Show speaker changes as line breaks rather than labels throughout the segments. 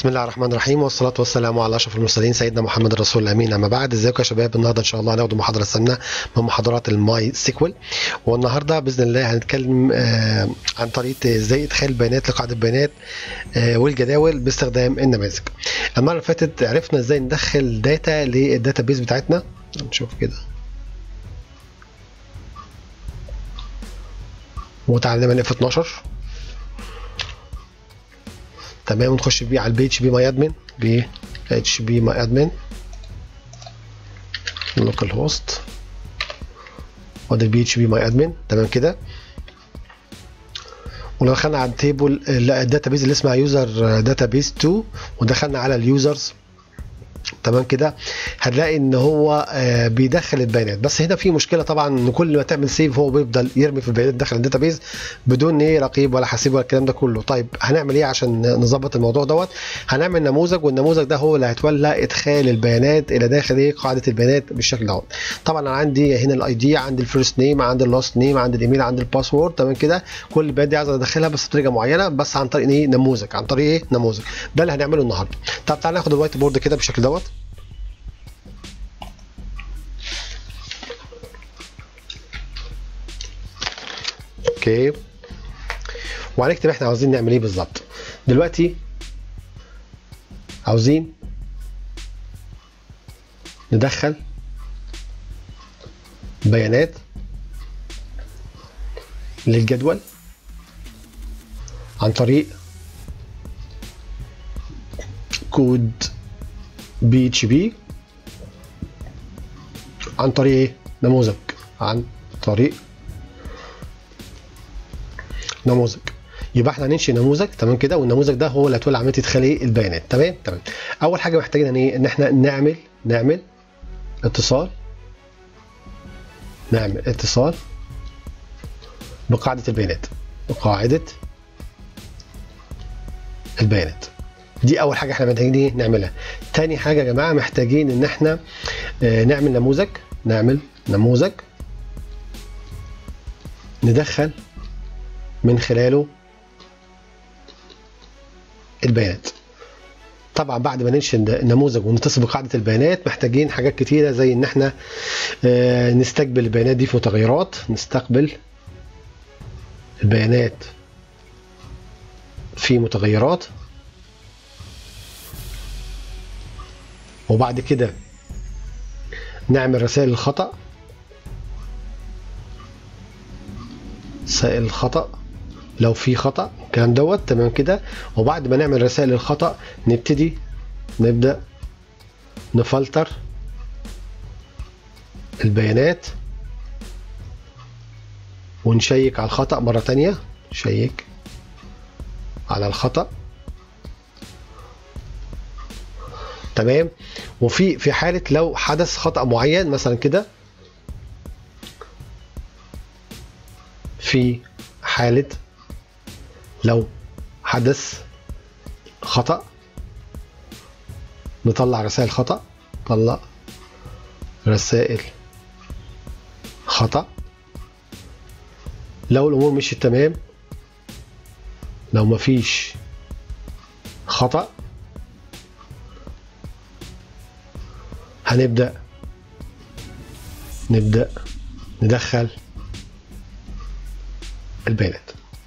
بسم الله الرحمن الرحيم والصلاة والسلام على أشرف المرسلين سيدنا محمد الرسول الأمين أما بعد ازيكم يا شباب النهاردة إن شاء الله هناخد محاضرة سنة من محاضرات الماي سيكوال والنهاردة بإذن الله هنتكلم آه، عن طريقة ازاي إدخال البيانات لقاعدة البيانات آه، والجداول باستخدام النماذج المرة اللي فاتت عرفنا ازاي ندخل داتا للداتابيز بتاعتنا نشوف كده وتعالى نعمل اف 12 تمام ونخش بيه على البي اتش بي ماي ادمن بي اتش بي ماي ادمن لوكال هوست وده البي اتش بي ماي ادمن تمام كده ولو دخلنا على التيبل الداتابيز اللي اسمها يوزر داتابيز 2 ودخلنا على اليوزرز تمام كده هنلاقي ان هو آه، بيدخل البيانات بس هنا في مشكله طبعا ان كل ما تعمل سيف هو بيفضل يرمي في البيانات داخل الداتابيز بدون ايه رقيب ولا حسيب ولا الكلام ده كله طيب هنعمل ايه عشان نظبط الموضوع دوت هنعمل نموذج والنموذج ده هو اللي هيتولى ادخال البيانات الى داخل ايه قاعده البيانات بالشكل دوت طبعا انا عندي هنا الاي دي عندي الفيرست نيم عندي اللاست نيم عندي الايميل عندي الباسورد تمام كده كل البيانات دي عايز ادخلها بس بطريقه معينه بس عن طريق ايه نموذج عن طريق ايه نموذج ده اللي هنعمله النهارده طب تعالى ناخد الوايت بورد كده بالشكل دوت اوكي وهنكتب احنا عاوزين نعمل ايه بالظبط دلوقتي عاوزين ندخل بيانات للجدول عن طريق كود بي اتش بي عن طريق ايه نموذج عن طريق نموذج يبقى احنا هننشئ نموذج تمام كده والنموذج ده هو اللي هتولى عمليه ادخال ايه البيانات تمام تمام اول حاجه محتاجين ان ايه ان احنا نعمل نعمل اتصال نعمل اتصال بقاعده البيانات بقاعده البيانات دي اول حاجه احنا محتاجين ايه نعملها تاني حاجه يا جماعه محتاجين ان احنا آه، نعمل نموذج نعمل نموذج ندخل من خلاله البيانات طبعا بعد ما ننشئ النموذج ونتصل بقاعده البيانات محتاجين حاجات كتيره زي ان احنا آه، نستقبل البيانات دي في متغيرات نستقبل البيانات في متغيرات وبعد كده نعمل رسائل الخطأ رسائل الخطأ لو في خطأ الكلام دوت تمام كده وبعد ما نعمل رسائل الخطأ نبتدي نبدأ نفلتر البيانات ونشيك على الخطأ مرة تانية نشيك على الخطأ تمام وفي في حالة لو حدث خطأ معين مثلا كده في حالة لو حدث خطأ نطلع رسائل خطأ طلع رسائل خطأ لو الأمور مشيت تمام لو مفيش خطأ هنبدأ نبدأ ندخل البيانات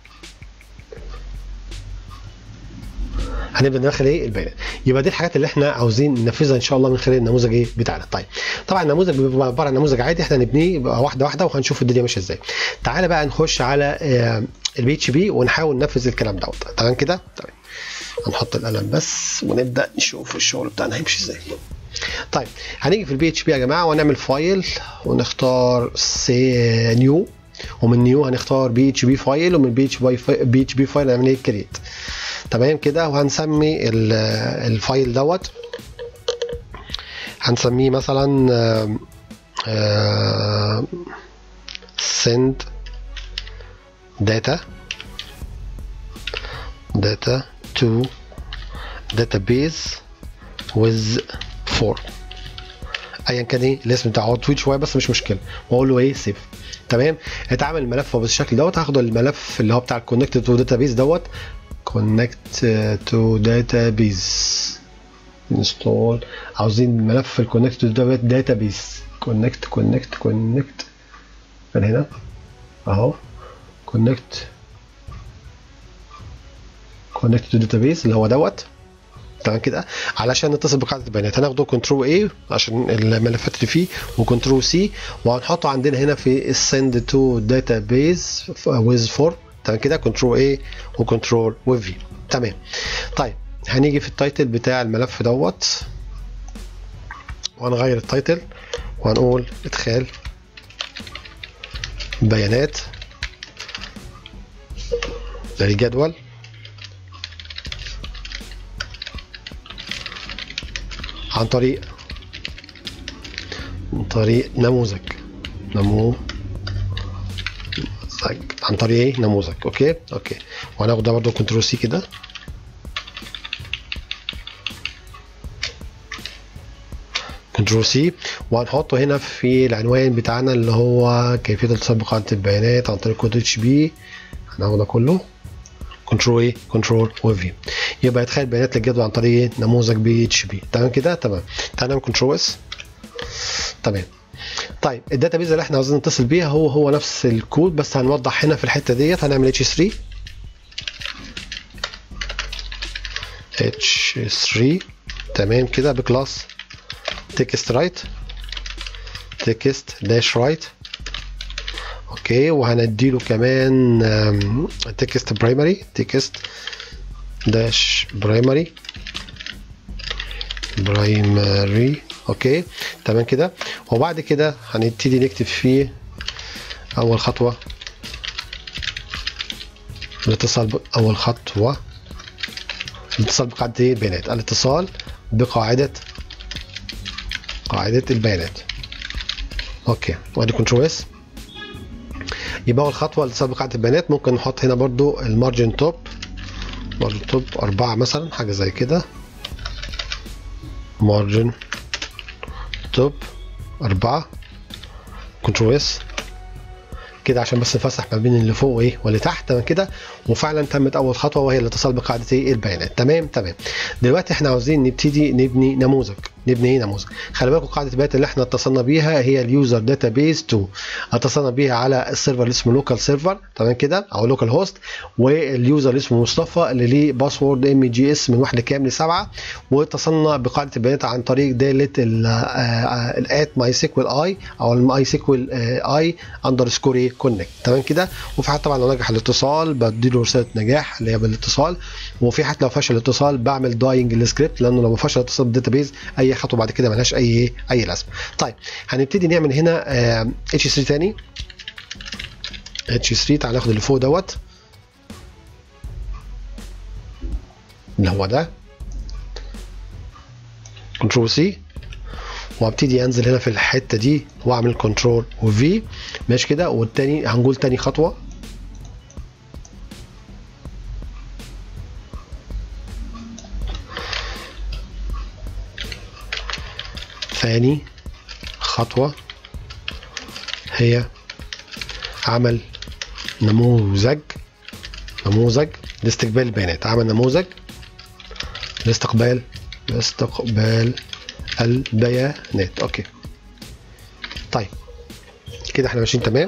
هنبدا ندخل ايه البيانات يبقى دي الحاجات اللي احنا عاوزين ننفذها ان شاء الله من خلال النموذج ايه بتاعنا طيب طبعا النموذج بيبقى عباره عن نموذج عادي احنا نبنيه بقى واحده واحده وهنشوف الدنيا ماشيه ازاي تعالى بقى نخش على البي اتش بي ونحاول ننفذ الكلام دوت تمام كده تمام هنحط القلم بس ونبدا نشوف الشغل بتاعنا هيمشي ازاي طيب هنيجي في البي اتش بي يا جماعه ونعمل فايل ونختار سي نيو ومن نيو هنختار بي اتش بي فايل ومن بي اتش بي بي اتش بي فايل هنعمل ايه كريت تمام كده وهنسمي ال- الفايل دوت هنسميه مثلا آم، آم، send data data to database with form ايا كان ايه الاسم بتاعه طويل شويه بس مش مشكله واقول له ايه سيف تمام اتعمل الملف بالشكل دوت هاخد الملف اللي هو بتاع الكونكتد تو داتابيز دوت connect to database install عاوزين ملف الكونكت تو database connect connect connect من هنا اهو connect connect to database اللي هو دوت تمام كده علشان نتصل بقاعده البيانات هناخده كنترول اي عشان الملفات اللي فيه وكنترول سي وهنحطه عندنا هنا في السند تو داتابيز ويز فور تمام كده كنترول اي وكنترول وفي تمام طيب هنيجي في التايتل بتاع الملف دوت وهنغير التايتل وهنقول ادخال بيانات للجدول عن طريق عن طريق نموذج نموذج عن طريق ايه نموذج اوكي اوكي وهناخد ده برضه كنترول سي كده كنترول سي وهنحطه هنا في العنوان بتاعنا اللي هو كيفيه الاتصال بقاعده البيانات عن طريق كود اتش بي هناخد ده كله كنترول ايه كنترول وفي يبقى ادخال بيانات للجدول عن طريق نموذج بي اتش بي تمام كده تمام تعالى نعمل كنترول اس تمام طيب الداتابيز اللي احنا عاوزين نتصل بيها هو هو نفس الكود بس هنوضح هنا في الحته ديت هنعمل اتش 3 اتش 3 تمام كده بكلاس تكست رايت تكست داش رايت اوكي وهنديله كمان تكست برايمري تكست داش برايمري برايمري اوكي تمام كده وبعد كده هنبتدي نكتب فيه اول خطوه الاتصال اول خطوه الاتصال بقاعده البيانات الاتصال بقاعده قاعده البيانات اوكي وادي كنترول اس يبقى اول خطوه الاتصال بقاعده البيانات ممكن نحط هنا برضو المارجن توب مارجن توب أربعة مثلا حاجة زي كده مارجن توب أربعة كنترول اس كده عشان بس نفسح ما بين اللي فوق وايه واللي تحت تمام كده وفعلا تمت اول خطوه وهي الاتصال بقاعده ايه البيانات تمام تمام دلوقتي احنا عاوزين نبتدي نبني نموذج نبني ايه نموذج خلي بالكم قاعده البيانات اللي احنا اتصلنا بيها هي اليوزر داتابيز 2 اتصلنا بيها على السيرفر اللي اسمه لوكال سيرفر تمام كده او لوكال هوست واليوزر اللي اسمه مصطفى اللي ليه باسورد ام جي اس من واحد لكام لسبعه واتصلنا بقاعده البيانات عن طريق داله الات ماي سيكوال اي او الماي سيكوال اي اندرسكور كونكت تمام كده وفي حاجه طبعا لو نجح الاتصال بديله رساله نجاح اللي هي بالاتصال وفي حاجه لو فشل الاتصال بعمل داينج السكريبت لانه لو فشل الاتصال بالداتابيز اي خطوه بعد كده ملهاش اي اي لازمه طيب هنبتدي نعمل هنا اتش 3 تاني اتش 3 تعال ناخد اللي فوق دوت اللي هو ده كنترول سي وابتدي انزل هنا في الحته دي واعمل كنترول وفي ماشي كده والتاني هنقول تاني خطوه ثاني خطوة هي عمل نموذج نموذج لاستقبال البيانات عمل نموذج لاستقبال لاستقبال البيانات اوكي طيب كده احنا ماشيين تمام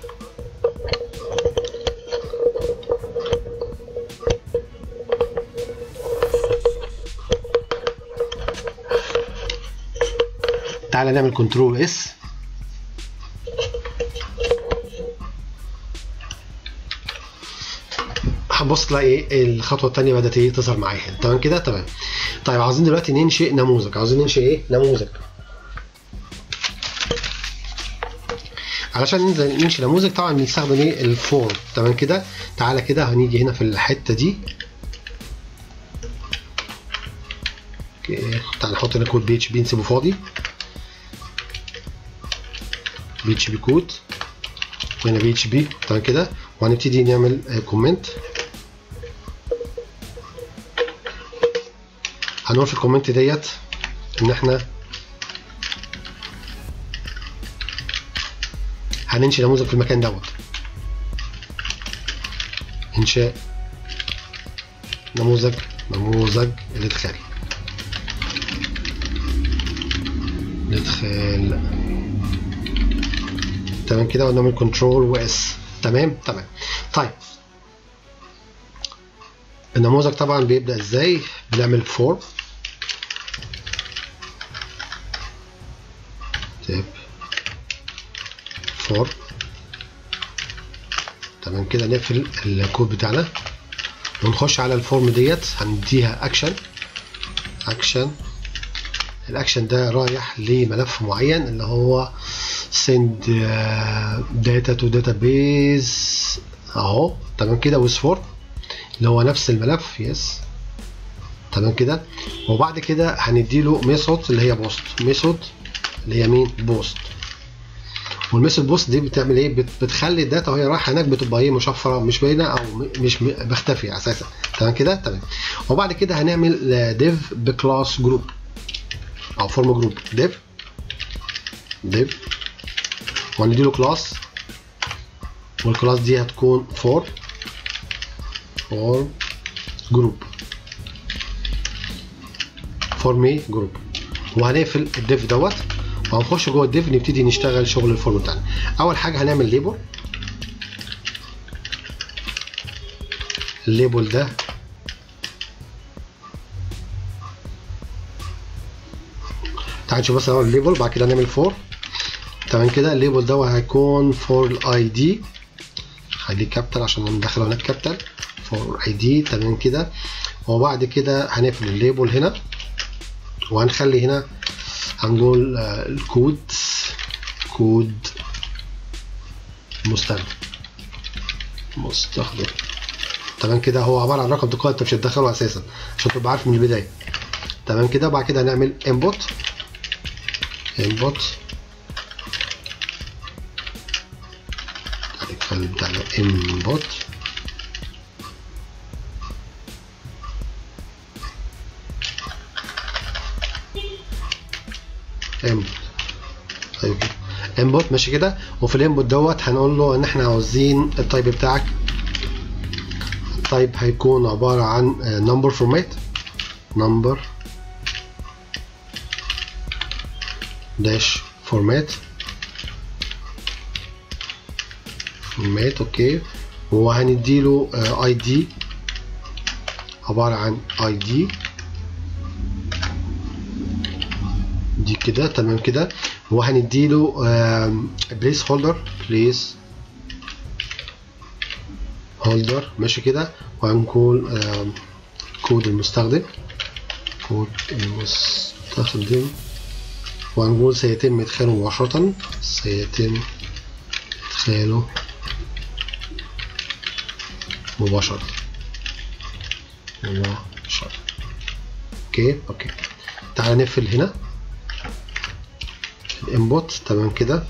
تعالى نعمل كنترول اس هنبص تلاقي الخطوه الثانيه بدات ايه تظهر معايا هنا تمام كده تمام طيب عاوزين دلوقتي ننشئ نموذج عاوزين ننشئ ايه نموذج علشان ننزل ننشئ نموذج طبعا بنستخدم ايه الفورم تمام كده تعالى كده هنيجي هنا في الحته دي اوكي تعالى نحط هنا كود بي اتش بي نسيبه فاضي بي اتش بي كود وهنا بي اتش بي تمام كده وهنبتدي نعمل كومنت هنقول في الكومنت ديت ان احنا هننشئ نموذج في المكان دوت انشاء نموذج نموذج الادخال الادخال تمام كده ونعمل كنترول واس تمام تمام طيب النموذج طبعا بيبدأ ازاي بنعمل فور تاب فور تمام كده نقفل الكود بتاعنا ونخش على الفورم ديت هنديها اكشن اكشن الاكشن ده رايح لملف معين اللي هو send data to database اهو تمام كده with form اللي هو نفس الملف يس تمام كده وبعد كده هنديله ميثود اللي هي بوست ميثود اللي هي مين بوست والميثود بوست دي بتعمل ايه بت بتخلي الداتا وهي رايحه هناك بتبقى ايه مشفره مش باينه او مش مختفيه اساسا تمام كده تمام وبعد كده هنعمل ديف بكلاس جروب او فورم جروب ديف ديف وهنديله كلاس والكلاس دي هتكون فور فور جروب فور مي جروب وهنقفل الديف دوت وهنخش جوه الديف نبتدي نشتغل شغل الفورم بتاعنا اول حاجه هنعمل ليبل الليبل ده تعال نشوف بس الاول الليبل بعد كده هنعمل فور تمام كده الليبل ده هيكون فور الاي دي خليه كابيتال عشان ندخله هناك كابيتال فور اي دي تمام كده وبعد كده هنقفل الليبل هنا وهنخلي هنا هنقول الكود كود مستخدم مستخدم تمام كده هو عباره عن رقم تقاعد انت مش هتدخله اساسا عشان تبقى عارف من البدايه تمام كده بعد كده هنعمل input input الفايل بتاعنا input input طيب input ماشي كده وفي الانبوت دوت هنقول له ان احنا عاوزين التايب بتاعك التايب هيكون عبارة عن number format number dash format format اوكي وهنديله اي دي عبارة عن اي دي دي كده تمام كده وهنديله بليس هولدر بليس هولدر ماشي كده وهنقول كود المستخدم كود المستخدم وهنقول سيتم ادخاله مباشرة سيتم ادخاله مباشرة مباشرة اوكي اوكي تعال نقفل هنا الانبوت تمام كده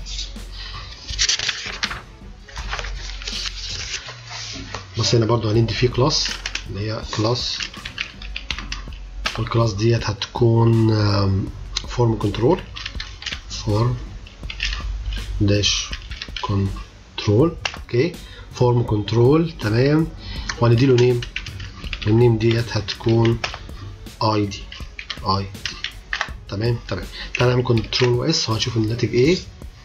بس هنا برضو هندي فيه كلاس اللي هي كلاس والكلاس ديت هتكون فورم كنترول فورم داش كنترول اوكي فورم كنترول تمام وهنديله نيم النيم ديت هتكون اي دي اي دي تمام تمام تعالى نعمل كنترول واس وهنشوف الناتج ايه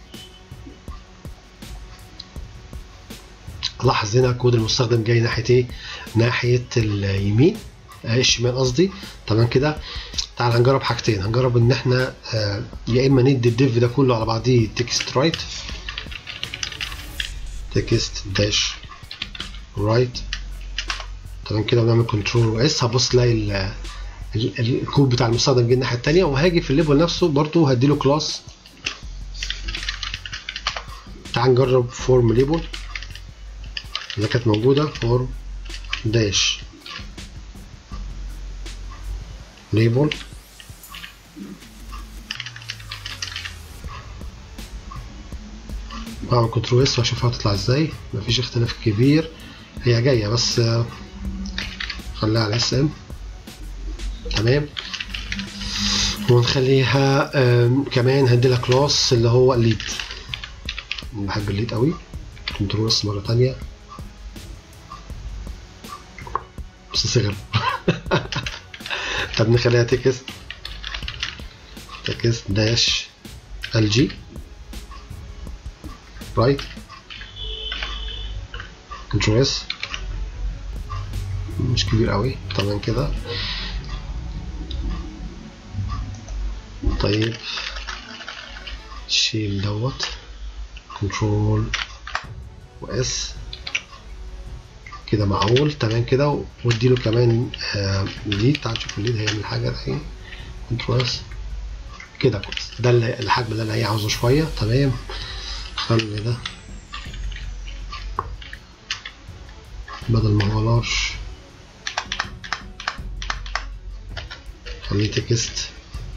لاحظ هنا كود المستخدم جاي ناحيه ايه ناحيه اليمين الشمال قصدي تمام كده تعال هنجرب حاجتين هنجرب ان احنا آه يا اما ندي الديف ده كله على بعضيه تكست رايت تكست داش رايت تمام كده ونعمل كنترول واس هبص تلاقي الكود بتاع المستخدم جه الناحيه الثانيه وهاجي في الليبل نفسه برضه هديله كلاس تعال نجرب فورم ليبل اللي كانت موجوده فورم داش ليبل بعمل كنترول اس واشوفها هتطلع ازاي مفيش اختلاف كبير هي جايه بس خليها على اس ام تمام ونخليها كمان هندي لها كلاس اللي هو الليد بحب الليد قوي كنترول اس مره تانية بس صغر طب نخليها تكست تكست داش ال جي رايت كنترول اس مش كبير قوي تمام كده طيب شيل دوت كنترول واس كده معقول تمام كده واديله كمان آه ليد تعال نشوف الليد هيعمل حاجه الحين كنترول اس كده كويس ده اللي- الحجم اللي انا ايه عاوزه شويه تمام خلي ده بدل ما هو لارج خليه تكست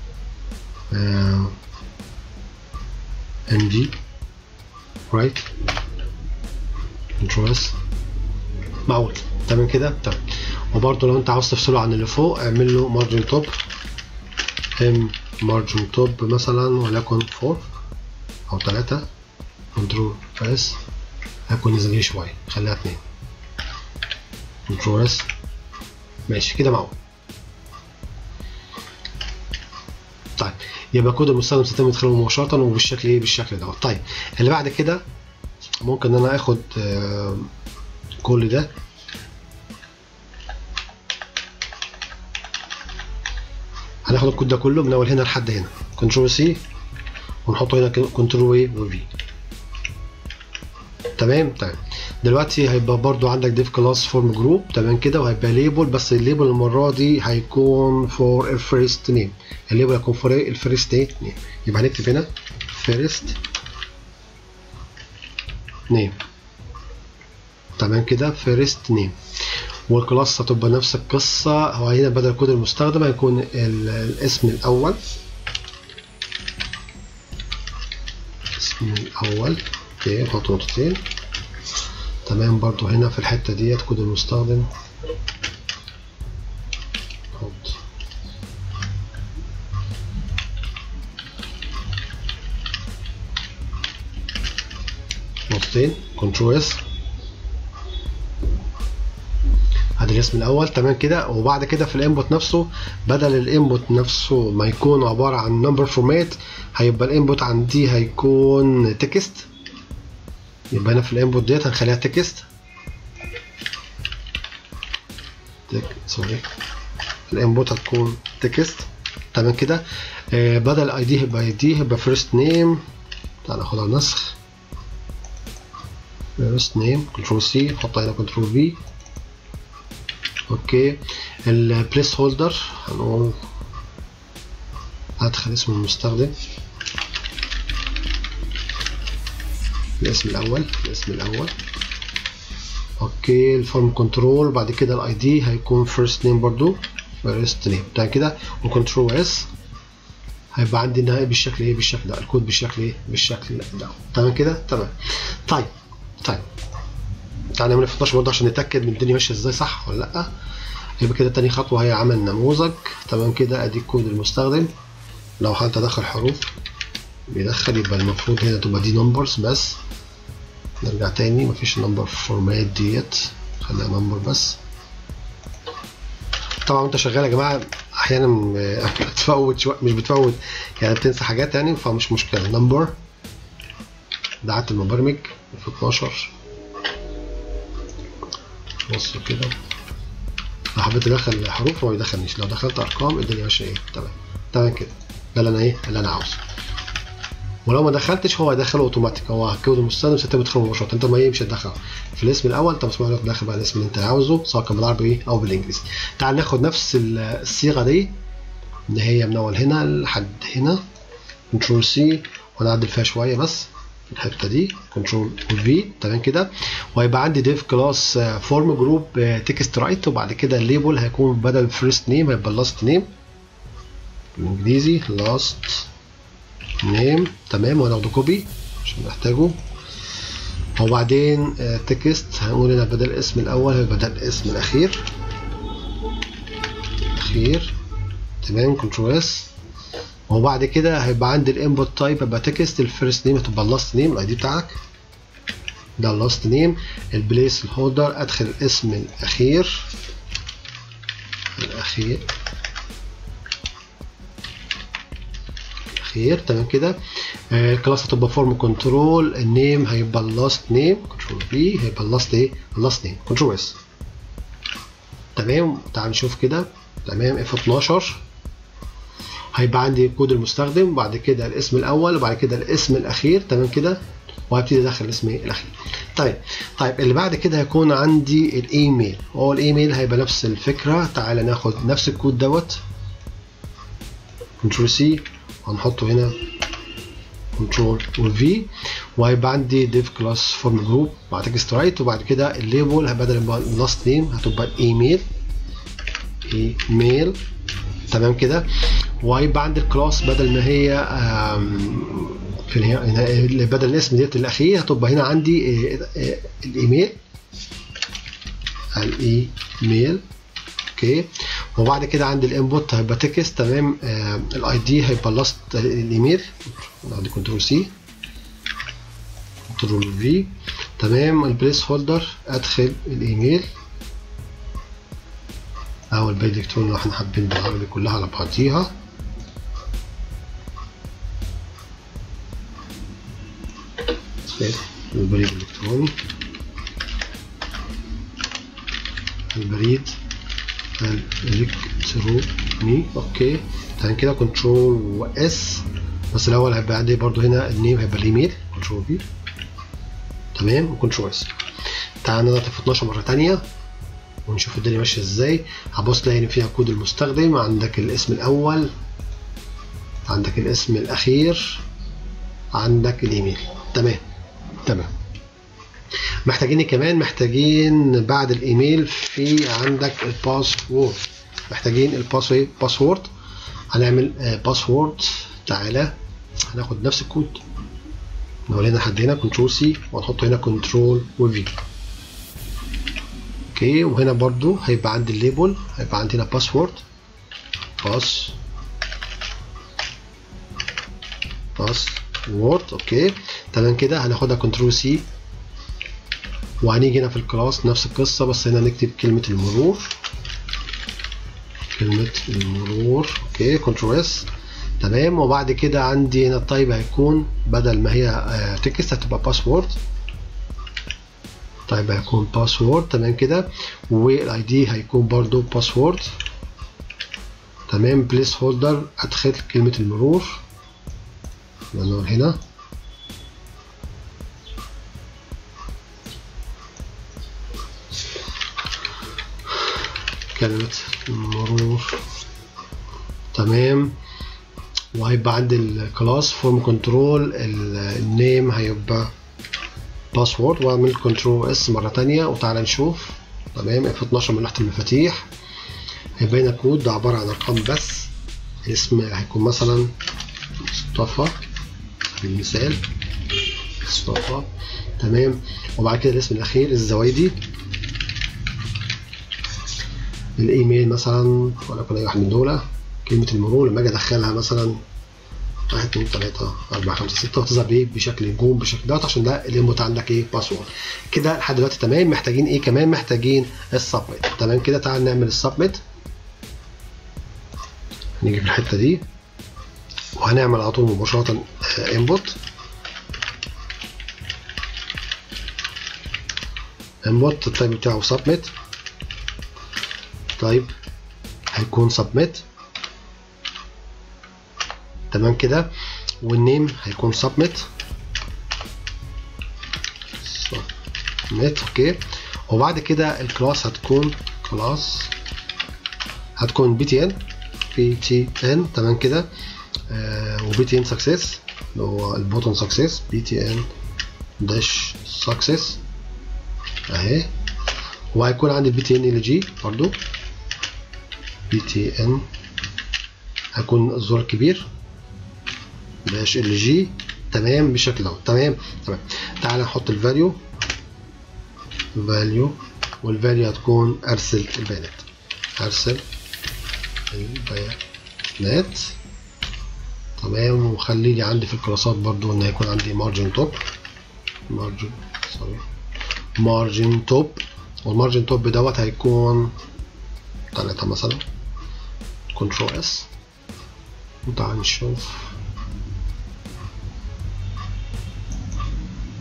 ام جي رايت كنترول اس معقول تمام كده تمام وبرضه لو انت عاوز تفصله عن اللي فوق اعمل له مارجن توب ام مارجن توب مثلا وليكن 4 او 3 كنترول اس هيكون نزل ليه شويه خليها 2 كنترول اس ماشي كده معقول طيب يبقى كود المستخدم سيتم ادخاله مباشره وبالشكل ايه بالشكل دوت طيب اللي بعد كده ممكن ان انا اخد آه، كل ده هناخد الكود ده كله من اول هنا لحد هنا كنترول سي ونحطه هنا كنترول ايه وفي تمام تمام دلوقتي هيبقى برضو عندك ديف كلاس فورم جروب تمام كده وهيبقى ليبل بس الليبل المره دي هيكون فور الفيرست نيم الليبل هيكون فور الفيرست نيم يبقى هنكتب هنا فيرست نيم تمام كده فيرست نيم والكلاس هتبقى نفس القصة هو هنا بدل كود المستخدم هيكون ال- الاسم الأول الاسم الأول اوكي نحط نقطتين تمام برضو هنا في الحتة ديت كود المستخدم نحط نقطتين كنترول اس ادي الاسم الاول تمام كده وبعد كده في الانبوت نفسه بدل الانبوت نفسه ما يكون عباره عن نمبر فورمات هيبقى الانبوت عندي هيكون تكست يبقى انا في الانبوت ديت هنخليها تكست تك سوري الانبوت هتكون تكست تمام كده آه بدل اي دي يبقى اي دي يبقى فيرست نيم تعال ناخدها نسخ فيرست نيم كنترول سي نحط هنا كنترول في اوكي البليس هولدر هنقول ادخل اسم المستخدم الاسم الاول الاسم الاول اوكي الفورم كنترول بعد كده الاي دي هيكون فيرست نيم برضو فيرست نيم تمام كده وكنترول اس هيبقى عندي النهائي بالشكل ايه بالشكل ده الكود بالشكل ايه بالشكل ده تمام كده تمام طيب طيب تعالى نعمل F12 برضه عشان نتاكد من الدنيا ماشيه ازاي صح ولا لا يبقى كده تاني خطوه هي عمل نموذج تمام كده ادي كود المستخدم لو حاولت ادخل حروف بيدخل يبقى المفروض هنا تبقى دي نمبرز بس نرجع تاني مفيش نمبر فورمات ديت خليها نمبر بس طبعا وانت شغال يا جماعه احيانا بتفوت شويه مش بتفوت يعني بتنسى حاجات يعني فمش مشكله نمبر ده عادة المبرمج في 12 بص كده لو حبيت ادخل حروف ما بيدخلنيش لو دخلت ارقام الدنيا ماشيه ايه تمام تمام كده ده اللي انا ايه اللي انا عاوزه ولو ما دخلتش هو هيدخله اوتوماتيك هو كود المستخدم ستة تدخله مباشرة انت ما ايه مش هتدخل في الاسم الاول انت مسموح لك تدخل بقى الاسم اللي انت عاوزه سواء كان بالعربي ايه او بالانجليزي تعال ناخد نفس الصيغة دي اللي هي من اول هنا لحد هنا كنترول سي ونعدل فيها شوية بس الحته دي كنترول في تمام كده وهيبقى عندي ديف كلاس فورم جروب تكست رايت وبعد كده الليبل هيكون بدل فيرست نيم هيبقى لاست نيم بالانجليزي لاست نيم تمام وهناخده كوبي عشان نحتاجه وبعدين تكست هنقول هنا بدل الاسم الاول هيبقى بدل الاسم الاخير اخير تمام كنترول اس وبعد كده هيبقى عندي الانبوت تايب هيبقى تكست الفيرست نيم هتبقى اللاست نيم الاي دي بتاعك ده اللاست نيم البليس الهولدر ادخل الاسم الاخير الاخير الاخير تمام كده الكلاس هتبقى فورم كنترول النيم هيبقى اللاست نيم كنترول بي هيبقى اللاست ايه اللاست نيم كنترول اس تمام تعال نشوف كده تمام اف 12 هيبقى عندي كود المستخدم وبعد كده الاسم الاول وبعد كده الاسم الاخير تمام كده وهبتدي ادخل الاسم الاخير طيب طيب اللي بعد كده هيكون عندي الايميل هو الايميل هيبقى نفس الفكره تعالى ناخد نفس الكود دوت كنترول سي هنحطه هنا كنترول وفي وهيبقى عندي ديف كلاس فورم جروب مع تكست رايت وبعد كده الليبل بدل ما اللاست نيم هتبقى الايميل ايميل تمام كده وهيبقى عندي الكلاس بدل ما هي في الهي... بدل الاسم ديت الاخير هتبقى هنا عندي الايميل الايميل اوكي وبعد كده عندي الانبوت هيبقى تكست تمام آه الاي دي هيبقى لاست الايميل عندي كنترول سي كنترول في تمام البليس هولدر ادخل الايميل او البريد الالكتروني اللي احنا حابين بالعربي كلها على بعضيها البريد الالكتروني البريد الالكتروني اوكي تمام كده كنترول واس بس الاول هيبقى عندي برضو هنا النيم هيبقى الايميل كنترول بي تمام وكنترول اس تعال نضغط في 12 مره ثانيه ونشوف الدنيا ماشيه ازاي هبص تلاقي ان فيها كود المستخدم عندك الاسم الاول عندك الاسم الاخير عندك الايميل تمام تمام محتاجين كمان محتاجين بعد الايميل في عندك الباسورد محتاجين الباسورد باسورد هنعمل باسورد تعالى هناخد نفس الكود نقول هنا لحد هنا كنترول سي وهنحط هنا كنترول وفي اوكي وهنا برضو هيبقى عندي الليبل هيبقى عندي هنا باسورد باس باسورد اوكي تمام كده هناخدها كنترول سي وهنيجي هنا في الكلاس نفس القصة بس هنا نكتب كلمة المرور كلمة المرور اوكي كنترول اس تمام وبعد كده عندي هنا التايب هيكون بدل ما هي تكست هتبقى باسورد طيب هيكون باسورد تمام كده والاي دي هيكون برضو باسورد تمام بليس هولدر ادخل كلمة المرور نقول هنا كلمة المرور تمام وهيبقى عندي الكلاس فورم كنترول النيم هيبقى باسورد واعمل كنترول اس مرة تانية وتعالى نشوف تمام اف 12 من ناحية المفاتيح هيبقى هنا كود ده عبارة عن ارقام بس الاسم هيكون مثلا مصطفى سبيل المثال مصطفى تمام وبعد كده الاسم الاخير الزوايدي الايميل مثلا ولكن اي واحد من دول كلمة المرور لما اجي ادخلها مثلا واحد اتنين تلاتة أربعة خمسة ستة وتظهر ايه بشكل نجوم بشكل دوت عشان ده الانبوت عندك ايه باسورد كده لحد دلوقتي تمام محتاجين ايه كمان محتاجين السبميت تمام كده تعال نعمل السبميت نيجي في الحتة دي وهنعمل على طول مباشرة انبوت انبوت التايب بتاعه سبميت طيب هيكون سبميت تمام كده والنيم هيكون سبميت سبميت اوكي وبعد كده الكلاس هتكون كلاس هتكون بي تي ان بي تي ان تمام كده آه وبي تي ان سكسس اللي هو البوتون سكسس بي تي ان داش سكسس اهي وهيكون عندي البي تي ان ال جي برضو بي تي ان هيكون الزر الكبير داش ال جي تمام بالشكل ده تمام تمام تعال نحط الفاليو فاليو والفاليو هتكون ارسل البيانات ارسل البيانات تمام وخلي لي عندي في الكلاسات برضو ان هيكون عندي مارجن توب مارجن سوري مارجن توب والمارجن توب دوت هيكون تلاتة مثلا كنترول اس وتعال نشوف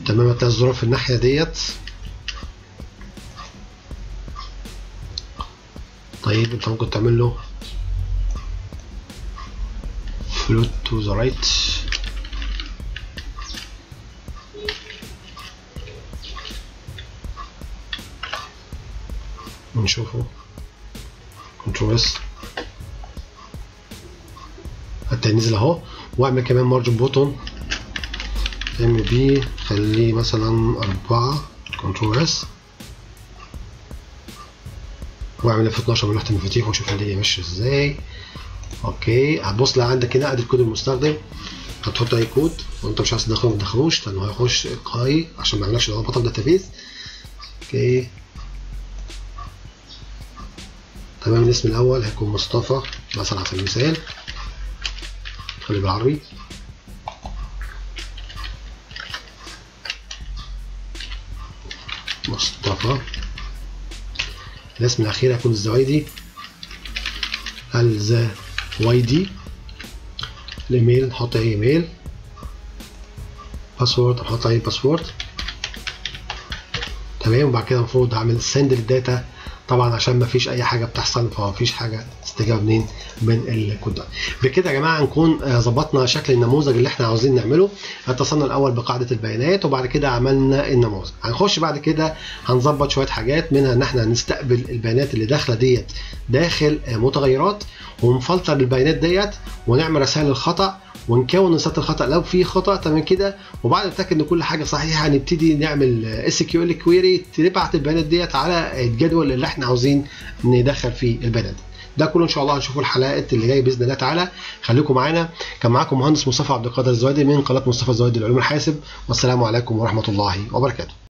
تمام هتلاقي الزرار في الناحيه ديت طيب انت ممكن تعمل له float to the right نشوفه كنترول اس حتى نزل اهو واعمل كمان مارجن بوتون ام بي خليه مثلا أربعة كنترول اس واعمل اف 12 من لوحة المفاتيح وشوف الدنيا ماشية ازاي اوكي هتبص لو عندك هنا ادي كود المستخدم هتحط اي كود وانت مش عايز تدخله ما تدخلوش لانه هيخش القائي عشان ما يعملكش لخبطه في الداتابيز اوكي تمام الاسم الاول هيكون مصطفى مثلا على سبيل المثال خلي بالعربي مصطفى الاسم الاخير هيكون الزوايدي الزوايدي الايميل نحط اي ايميل باسورد نحط اي باسورد تمام وبعد كده المفروض هعمل سند للداتا طبعا عشان ما فيش اي حاجه بتحصل فما فيش حاجه استجابه منين من الكود ده بكده يا جماعه نكون ظبطنا شكل النموذج اللي احنا عاوزين نعمله اتصلنا الاول بقاعده البيانات وبعد كده عملنا النموذج هنخش بعد كده هنظبط شويه حاجات منها ان احنا نستقبل البيانات اللي داخله ديت داخل متغيرات ونفلتر البيانات ديت ونعمل رسائل الخطا ونكون رساله الخطا لو في خطا تمام كده وبعد ما نتاكد ان كل حاجه صحيحه هنبتدي نعمل اس كيو ال كويري تبعت البيانات ديت على الجدول اللي احنا عاوزين ندخل فيه البيانات ده كله ان شاء الله هنشوفه الحلقات اللي جايه باذن الله تعالى خليكم معانا كان معاكم مهندس مصطفى عبد القادر الزويدي من قناه مصطفى الزويدي لعلوم الحاسب والسلام عليكم ورحمه الله وبركاته